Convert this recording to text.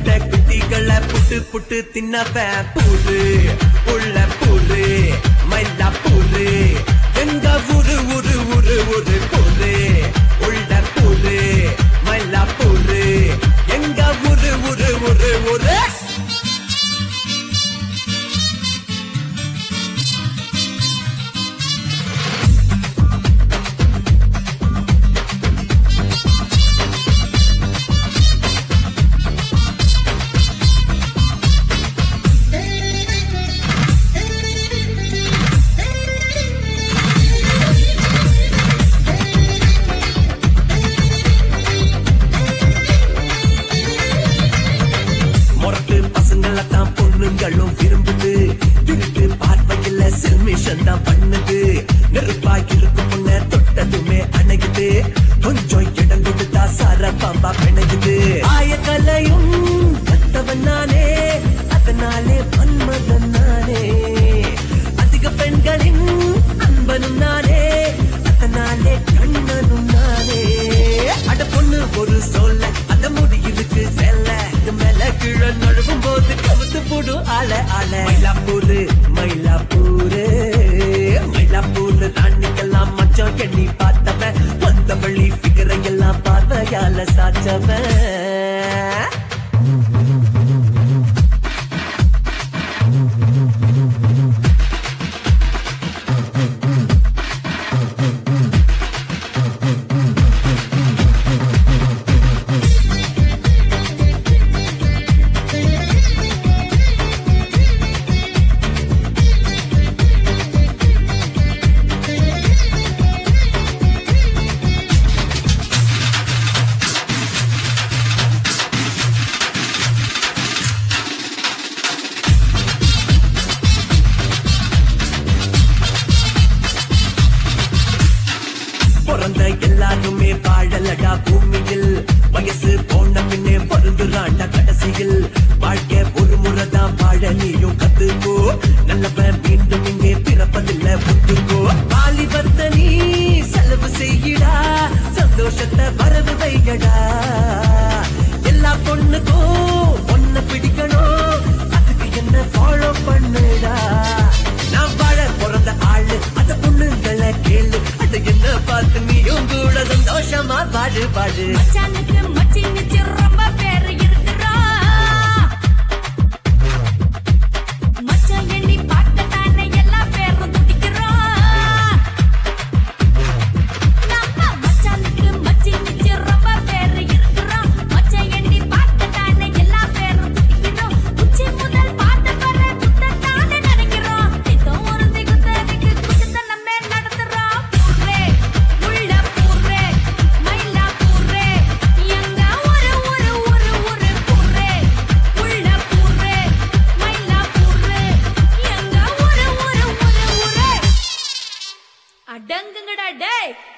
பெத்த குட்டிகளை புட்டு புட்டு தின்னவன் பூரு உள்ள பூரு மயிலா பூரு எங்க ஊரு ஊரு ஊரு ஊரு பூரு உள்ள பூரு மயிலா பூரு எங்க ஊரு ஊரு ஊரு ஊரு முரட்டு பசங்கள தான் பொண்ணுங்களும் விரும்புது திருட்டு பார்வையில செல்மிஷன் தான் பண்ணுது நெருப்பா இருக்கும் பொண்ண தொட்டதுமே அணையுது கொஞ்சம் இடம் கொடுத்தா சார பாம்பா பிணையுது ஆயக்கலையும் கத்தவன் நானே அதனாலே மன்மதன் நானே அதிக பெண்களின் அன்பனும் நானே அதனாலே கண்ணனும் நானே அட பொண்ணு ஒரு சொல்ல அத முடி இருக்கு செல்ல இது மேல கீழே நழுவும் போது கவுத்து போடும் ஆள ஆள மயிலாப்பூரு மயிலாப்பூரு மயிலாப்பூரு ராணிக்கெல்லாம் மச்சம் எண்ணி பார்த்தவன் வந்த வழி பிகரை எல்லாம் பார்வையால சாச்சவன் பிறந்த எல்லாருமே வாழலடா பூமியில் வயசு போன பின்னே பருந்துராண்டா கடைசியில் வாழ்க்கை ஒரு முறைதான் வாழ நீயும் கத்துக்கோ நல்லவன் மீண்டும் இங்கே பிறப்பதில்லை புத்துக்கோ வாலிபத்த நீ செலவு செய்யடா சந்தோஷத்தை வரவு வைகடா எல்லா பொண்ணுக்கும் ஒன்ன பிடிக்கணும் அதுக்கு என்ன ஃபாலோ பண்ணுடா நான் வாழ பிறந்த ஆளு அந்த பொண்ணுங்களை கேளு அது என்ன பார்த்து நீயும் கூட சந்தோஷமா வாழு வாழு மச்சானுக்கு மச்சினுச்சு ரொம்ப பேரு இருக்குறா மச்சான் எண்ணி பார்க்கத்தானே எல்லா பேரும் துடிக்கிறோம் நம்ம மச்சானுக்கு மச்சினுச்சு ரொம்ப பேரு இருக்குறோம் மச்சான் எண்ணி பார்க்கத்தானே எல்லா பேரும் துடிக்கிறோம் உச்சி முதல் பார்த்த வர குத்தத்தானே நினைக்கிறோம் நித்தம் ஒரு திகுத்ததுக்கு குத்தத்தை நம்ம நடத்துறோம் பூரே உள்ள பூரே மயிலா பூரே எங்க ஒரு ஒரு ஒரு ஒரு பூரே உள்ள பூரே மயிலா பூரே எங்க ஒரு ஒரு ஒரு ஒரு அடங்குங்கடா டேய்